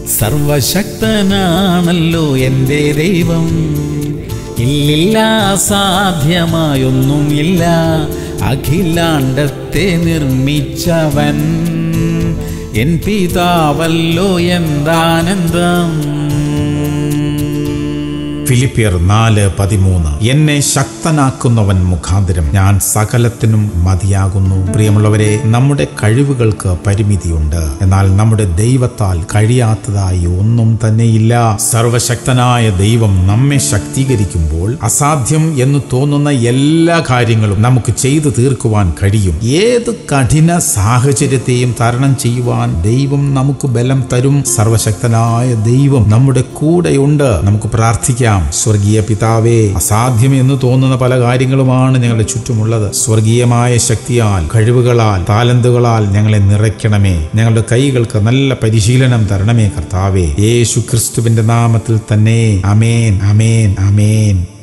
സർവശക്തനാണല്ലോ എൻ്റെ ദൈവം ഇല്ലില്ല അസാധ്യമായൊന്നും ഇല്ല അഖിലാണ്ടത്തെ നിർമ്മിച്ചവൻ എൻ പിതാവല്ലോ എന്താനന്ദം ഫിലിപ്പിയർ നാല് പതിമൂന്ന് എന്നെ ശക്തനാക്കുന്നവൻ മുഖാന്തരം ഞാൻ സകലത്തിനും മതിയാകുന്നു പ്രിയമുള്ളവരെ നമ്മുടെ കഴിവുകൾക്ക് പരിമിതിയുണ്ട് എന്നാൽ നമ്മുടെ ദൈവത്താൽ കഴിയാത്തതായി ഒന്നും തന്നെയില്ല സർവശക്തനായ ദൈവം നമ്മെ ശക്തീകരിക്കുമ്പോൾ അസാധ്യം എന്ന് തോന്നുന്ന എല്ലാ കാര്യങ്ങളും നമുക്ക് ചെയ്തു തീർക്കുവാൻ കഴിയും ഏത് കഠിന സാഹചര്യത്തെയും തരണം ചെയ്യുവാൻ ദൈവം നമുക്ക് ബലം തരും സർവശക്തനായ ദൈവം നമ്മുടെ കൂടെയുണ്ട് നമുക്ക് പ്രാർത്ഥിക്കാം സ്വർഗീയ പിതാവേ അസാധ്യം എന്ന് തോന്നുന്ന പല കാര്യങ്ങളുമാണ് ഞങ്ങളുടെ ചുറ്റുമുള്ളത് സ്വർഗീയമായ ശക്തിയാൽ കഴിവുകളാൽ താലന്തുകളാൽ ഞങ്ങളെ നിറയ്ക്കണമേ ഞങ്ങളുടെ കൈകൾക്ക് നല്ല പരിശീലനം തരണമേ കർത്താവേ യേശു ക്രിസ്തുവിന്റെ നാമത്തിൽ തന്നെ അമേൻ അമേൻ അമേൻ